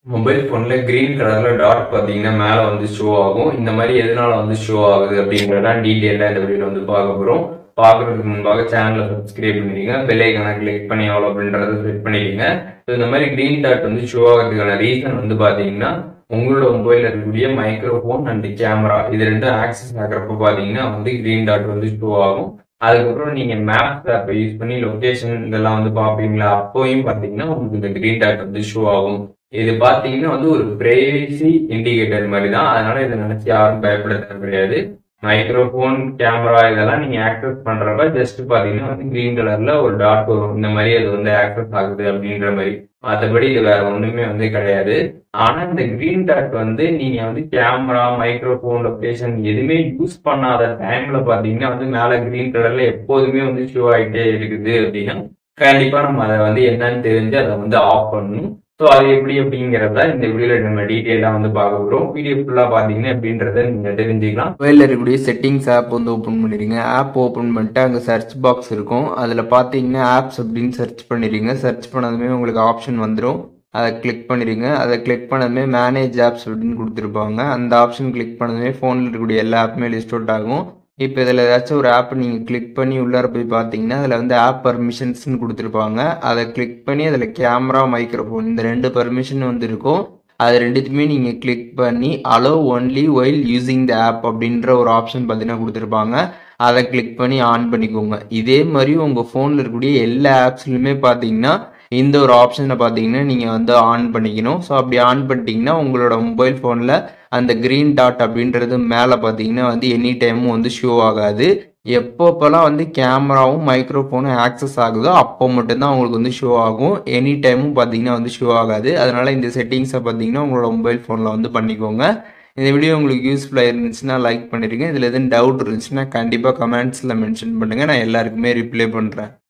mobile ஃபோனில் green கலரில் dot பார்த்தீங்கன்னா மேலே வந்து ஷோ ஆகும் இந்த மாதிரி எதனால வந்து ஷோ ஆகுது அப்படின்றதான் டீட்டெயிலாக இந்த வீடியோ வந்து பார்க்க போகிறோம் பார்க்குறதுக்கு முன்பாக சேனலை சப்ஸ்கிரைப் பண்ணிடுங்க பெல்லைக்கான கிளிக் பண்ணி எவ்வளோ அப்படின்றத செட் பண்ணிடுங்க ஸோ இந்த மாதிரி க்ரீன் டாட் வந்து ஷோ ஆகிறதுக்கான ரீசன் வந்து பார்த்தீங்கன்னா உங்களோட மொபைலில் இருக்கக்கூடிய மைக்ரோஃபோன் அண்ட் கேமரா இது ரெண்டும் ஆக்சஸ் ஆகிறப்ப பார்த்தீங்கன்னா வந்து க்ரீன் டாட் வந்து ஷோ ஆகும் அதுக்கப்புறம் நீங்க மேப்ஸ் ஆப்பை யூஸ் பண்ணி லொகேஷன் இதெல்லாம் வந்து பார்ப்பீங்களா அப்போயும் பார்த்தீங்கன்னா உங்களுக்கு இந்த க்ரீன் டாட் வந்து ஷோ ஆகும் இது பார்த்தீங்கன்னா வந்து ஒரு பிரைவசி இண்டிகேட்டர் மாதிரி தான் அதனால இதை நினைச்சு யாரும் பயப்பட தேவை கிடையாது மைக்ரோஃபோன் கேமரா இதெல்லாம் நீங்க ஆக்சஸ் பண்றப்ப ஜஸ்ட் பாத்தீங்கன்னா வந்து கிரீன் கலர்ல ஒரு டாட் வரும் இந்த மாதிரி அது வந்து ஆக்சஸ் ஆகுது அப்படின்ற மாதிரி மற்றபடி இது வேற ஒண்ணுமே வந்து கிடையாது ஆனா இந்த கிரீன் டாட் வந்து நீங்க வந்து கேமரா மைக்ரோஃபோன் லொகேஷன் எதுவுமே யூஸ் பண்ணாத டைம்ல பாத்தீங்கன்னா வந்து மேல கிரீன் கலர்ல எப்போதுமே வந்து ஷோ ஆகிட்டே இருக்குது அப்படின்னா கண்டிப்பா நம்ம அதை வந்து என்னன்னு தெரிஞ்சு அதை வந்து ஆஃப் பண்ணணும் ஸோ அது எப்படி அப்படிங்கிறத இந்த வீடியோல நம்ம டீட்டெயிலாக வந்து பார்க்க போகிறோம் வீடியோ ஃபுல்லாக பார்த்தீங்கன்னா எப்படின்றத நீங்கள் தெரிஞ்சுக்கலாம் மொபைலில் இருக்கக்கூடிய செட்டிங்ஸ் ஆப் வந்து ஓப்பன் பண்ணிடுங்க ஆப் ஓப்பன் பண்ணிட்டு அங்கே சர்ச் பாக்ஸ் இருக்கும் அதில் பார்த்தீங்கன்னா ஆப்ஸ் அப்படின்னு சர்ச் பண்ணிடுங்க சர்ச் பண்ணதுமே உங்களுக்கு ஆப்ஷன் வந்துடும் அதை கிளிக் பண்ணிடுங்க அதை கிளிக் பண்ணதுமே மேனேஜ் ஆப்ஸ் அப்படின்னு கொடுத்துருப்பாங்க அந்த ஆப்ஷன் கிளிக் பண்ணதுமே ஃபோனில் இருக்கக்கூடிய எல்லா ஆப்புமே லிஸ்ட் அவுட் ஆகும் இப்போ இதில் ஏதாச்சும் ஒரு ஆப் நீங்கள் கிளிக் பண்ணி உள்ளார போய் பார்த்தீங்கன்னா அதில் வந்து ஆப் பர்மிஷன்ஸ்னு கொடுத்துருப்பாங்க அதை கிளிக் பண்ணி அதில் கேமரா மைக்ரோஃபோன் இந்த ரெண்டு பர்மிஷன் வந்து இருக்கும் அது ரெண்டுத்தையுமே நீங்கள் கிளிக் பண்ணி allow only while using the app அப்படின்ற ஒரு ஆப்ஷன் பார்த்தீங்கன்னா கொடுத்துருப்பாங்க அதை கிளிக் பண்ணி ஆன் பண்ணிக்கோங்க இதே மாதிரி உங்கள் ஃபோனில் இருக்கக்கூடிய எல்லா ஆப்ஸ்லையுமே பார்த்தீங்கன்னா இந்த ஒரு ஆப்ஷனை பார்த்தீங்கன்னா நீங்கள் வந்து ஆன் பண்ணிக்கணும் ஸோ அப்படி ஆன் பண்ணிட்டீங்கன்னா உங்களோட மொபைல் ஃபோனில் அந்த க்ரீன் டாட் அப்படின்றது மேலே பார்த்தீங்கன்னா வந்து எனி டைமும் வந்து ஷோ ஆகாது எப்பப்போலாம் வந்து கேமராவும் மைக்ரோஃபோனும் ஆக்சஸ் ஆகுதோ அப்போ மட்டும்தான் உங்களுக்கு வந்து ஷோ ஆகும் எனி டைமும் பார்த்தீங்கன்னா வந்து ஷோ ஆகாது அதனால இந்த செட்டிங்ஸை பார்த்தீங்கன்னா உங்களோட மொபைல் ஃபோனில் வந்து பண்ணிக்கோங்க இந்த வீடியோ உங்களுக்கு யூஸ்ஃபுல்லாக இருந்துச்சுன்னா லைக் பண்ணிடுங்க இதில் எதுவும் டவுட் இருந்துச்சுன்னா கண்டிப்பாக கமெண்ட்ஸில் மென்ஷன் பண்ணுங்கள் நான் எல்லாருக்குமே ரிப்ளை பண்ணுறேன்